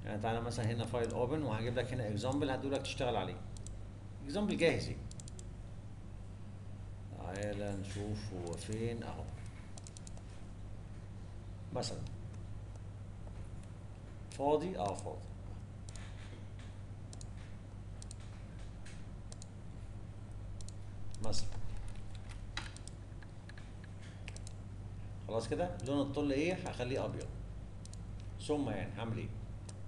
يعني تعالى مثلا هنا فايل اوبن وهجيب لك هنا اكزامبل هدول لك تشتغل عليه اكزامبل جاهز يعني. تعالى نشوف هو فين اهو مثلا فاضي اه فاضي مثلا خلاص كده لون الطل ايه هخليه ابيض ثم يعني هعمل ايه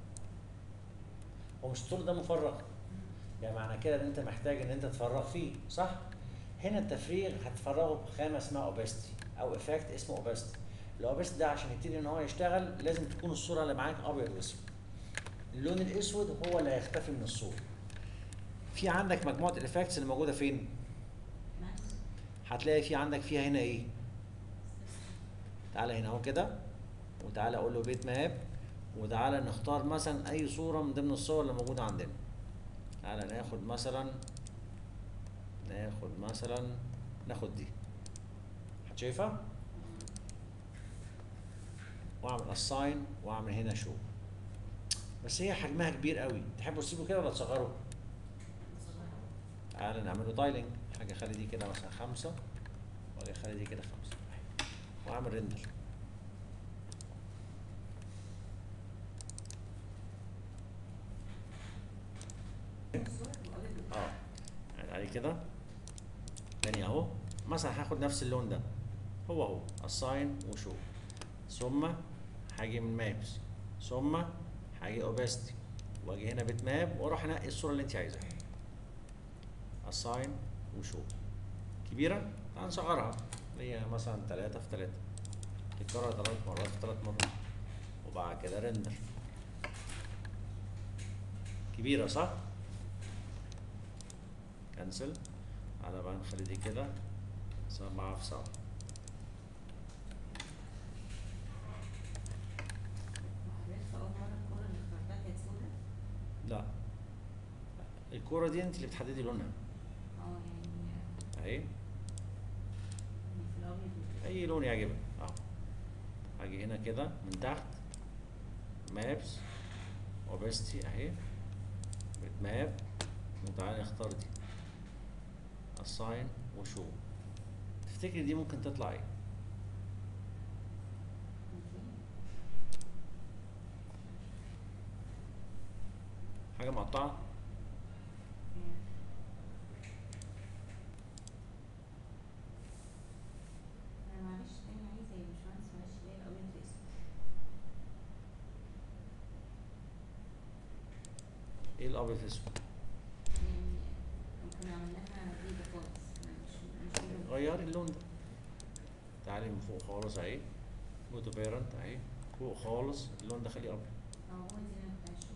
هو مش الطول ده مفرغ يعني معنى كده ان انت محتاج ان انت تفرغ فيه صح هنا التفريغ هتفرغه بخامه اسمها اوبستي او افكت اسمه اوبستي الاوبستي ده عشان يبتدي ان هو يشتغل لازم تكون الصوره اللي معاك ابيض واسود اللون الاسود هو اللي هيختفي من الصوره في عندك مجموعه الافكتس اللي موجوده فين هتلاقي في عندك فيها هنا ايه تعالى هنا اهو كده وتعالى اقول له بيت ماب وتعالى نختار مثلا اي صوره من ضمن الصور اللي موجوده عندنا تعالى ناخد مثلا ناخد مثلا ناخد دي حد شايفها واعمل اساين واعمل هنا شو بس هي حجمها كبير قوي تحبوا تسيبه كده ولا تصغره تعالى نعمله تايلنج حاجه خلي دي كده مثلا خمسة ولا خلي دي كده خمسة واعمل ريندر اه يعني عليه كده تاني اهو مثلا هاخد نفس اللون ده هو هو اساين وشو ثم هاجي من مابس ثم هاجي اوبستي واجي هنا بيت ماب واروح انقي الصوره اللي انت عايزاها اساين وشو كبيره تعال نصغرها هي مثلا 3 في 3 تتكرر ثلاث مرات في ثلاث مرات وبعد كده ريندر كبيره صح؟ كنسل على بقى نخلي دي كده سبعة في سبعة لا الكورة دي انت اللي بتحددي لونها اهي اي لون يعجبك اهو هاجي هنا كده من تحت مابس اوبستي اهي بت ماب وتعالى نختار دي اساين وشو تفتكري دي ممكن تطلع ايه حاجه مقطعه معلش تاني عايزة يا باشمهندس معلش اللي هي الأبيض الأسود ايه الابيض في الاسود يعني كنا عملناها بيضة خالص مش مش بيضة. غيري اللون ده تعالي من فوق خالص اهي جو تو بيرنت اهي فوق خالص اللون ده خليه ابيض اه هو دي اللي أنا كنت عايزة